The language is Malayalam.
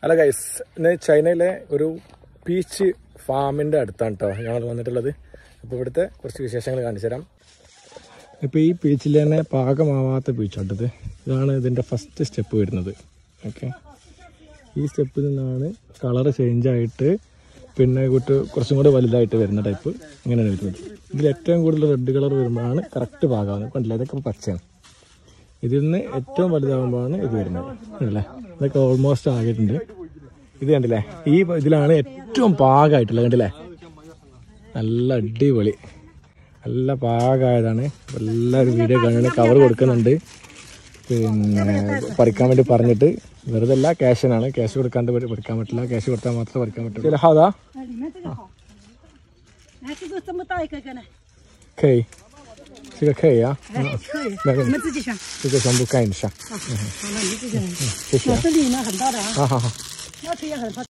അല്ല ഗൈസ് ഇന്ന് ചൈനയിലെ ഒരു പീച്ച് ഫാമിൻ്റെ അടുത്താണ് കേട്ടോ ഞങ്ങൾ വന്നിട്ടുള്ളത് അപ്പോൾ ഇവിടുത്തെ കുറച്ച് വിശേഷങ്ങൾ കാണിച്ചു തരാം ഇപ്പോൾ ഈ പീച്ചിൽ തന്നെ പാകമാവാത്ത പീച്ചാട്ടത് ഇതാണ് ഇതിൻ്റെ ഫസ്റ്റ് സ്റ്റെപ്പ് വരുന്നത് ഓക്കെ ഈ സ്റ്റെപ്പിൽ നിന്നാണ് കളർ ചേഞ്ച് ആയിട്ട് പിന്നെ കൂട്ട് കുറച്ചും കൂടെ വലുതായിട്ട് വരുന്ന ടൈപ്പ് ഇങ്ങനെയാണ് വരുന്നത് ഇതിൽ ഏറ്റവും കൂടുതൽ റെഡ് കളർ വരുമ്പോഴാണ് കറക്റ്റ് പാകാവുന്നത് കണ്ടില്ല ഇതൊക്കെ ഇപ്പോൾ പച്ചയാണ് ഇതിൽ നിന്ന് ഏറ്റവും വലുതാകുമ്പോഴാണ് ഇത് വരുന്നത് അല്ലേ ഇതൊക്കെ ഓൾമോസ്റ്റ് ആകിയിട്ടുണ്ട് ഇത് കണ്ടില്ലേ ഈ ഇതിലാണ് ഏറ്റവും പാകമായിട്ടുള്ളത് കണ്ടില്ലേ നല്ല അടിപൊളി നല്ല പാകമായതാണ് എല്ലാവരും വീഡിയോ കാണുന്ന കവർ കൊടുക്കുന്നുണ്ട് പിന്നെ പറിക്കാൻ വേണ്ടി പറഞ്ഞിട്ട് വെറുതെ അല്ല ക്യാഷിനാണ് ക്യാഷ് കൊടുക്കാണ്ട് പറി- പറിക്കാൻ പറ്റില്ല ക്യാഷ് കൊടുത്താൽ മാത്രമേ പറിക്കാൻ പറ്റുള്ളൂ ചില ഹാദാ 哎，里面这个好。来，这个这么大一个个呢？ 可以这个可以啊哎，可以， 那个你们自己选。 这个全部看一下好，好了，你自己选。 谢谢哦，这里面很大的啊， 好好好那腿也很大。